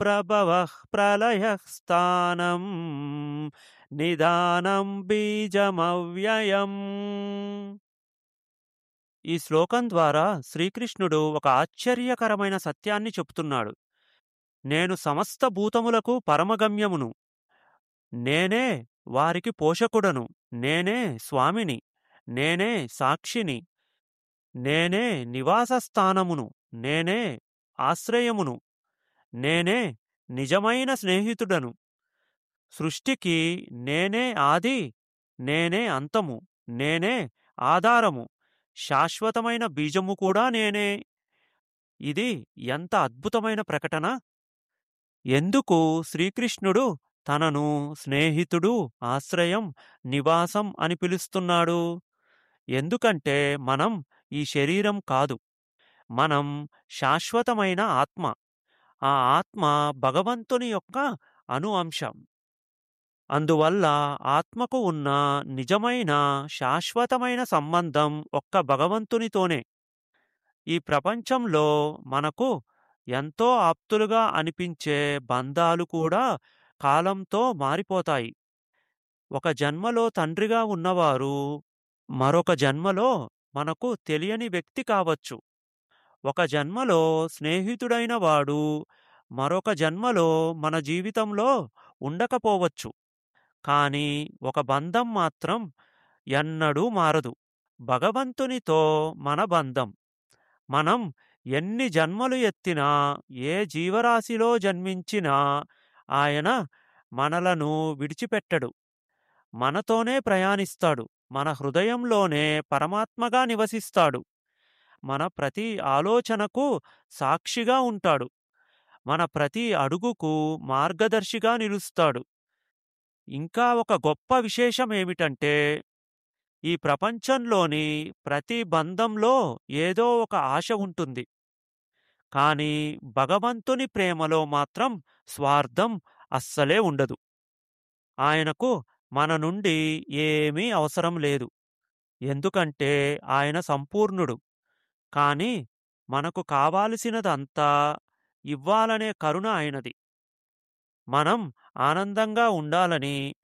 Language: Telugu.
ప్రభవః ప్రళయః స్థానం నిదానం బీజమవ్యయం ఈ శ్లోకం ద్వారా శ్రీకృష్ణుడు ఒక ఆశ్చర్యకరమైన సత్యాన్ని చెప్తున్నాడు నేను సమస్త భూతములకు పరమగమ్యమును నేనే వారికి పోషకుడను నేనే స్వామిని నేనే సాక్షిని నేనే నివాస స్థానమును నేనే ఆశ్రయమును నేనే నిజమైన స్నేహితుడను సృష్టికి నేనే ఆది నేనే అంతము నేనే ఆధారము శాశ్వతమైన బీజము కూడా నేనే ఇది ఎంత అద్భుతమైన ప్రకటన ఎందుకు శ్రీకృష్ణుడు తనను స్నేహితుడు ఆశ్రయం నివాసం అని పిలుస్తున్నాడు ఎందుకంటే మనం ఈ శరీరం కాదు మనం శాశ్వతమైన ఆత్మ ఆ ఆత్మ భగవంతుని యొక్క అణు అంశం అందువల్ల ఆత్మకు ఉన్న నిజమైన శాశ్వతమైన సంబంధం ఒక్క భగవంతునితోనే ఈ ప్రపంచంలో మనకు ఎంతో ఆప్తులుగా అనిపించే బంధాలు కూడా కాలంతో మారిపోతాయి ఒక జన్మలో తండ్రిగా ఉన్నవారు మరొక జన్మలో మనకు తెలియని వ్యక్తి కావచ్చు ఒక జన్మలో స్నేహితుడైన వాడు మరొక జన్మలో మన జీవితంలో ఉండకపోవచ్చు కానీ ఒక బంధం మాత్రం ఎన్నడూ మారదు భగవంతునితో మన బంధం మనం ఎన్ని జన్మలు ఎత్తినా ఏ జీవరాశిలో జన్మించినా ఆయన మనలను విడిచిపెట్టడు మనతోనే ప్రయాణిస్తాడు మన హృదయంలోనే పరమాత్మగా నివసిస్తాడు మన ప్రతి ఆలోచనకు సాక్షిగా ఉంటాడు మన ప్రతి అడుగుకు మార్గదర్శిగా నిలుస్తాడు ఇంకా ఒక గొప్ప విశేషమేమిటంటే ఈ ప్రపంచంలోని ప్రతి బంధంలో ఏదో ఒక ఆశ ఉంటుంది కాని భగవంతుని ప్రేమలో మాత్రం స్వార్థం అస్సలే ఉండదు ఆయనకు మన నుండి ఏమీ అవసరం లేదు ఎందుకంటే ఆయన సంపూర్ణుడు కాని మనకు కావాల్సినదంతా ఇవ్వాలనే కరుణ ఆయనది మనం ఆనందంగా ఉండాలని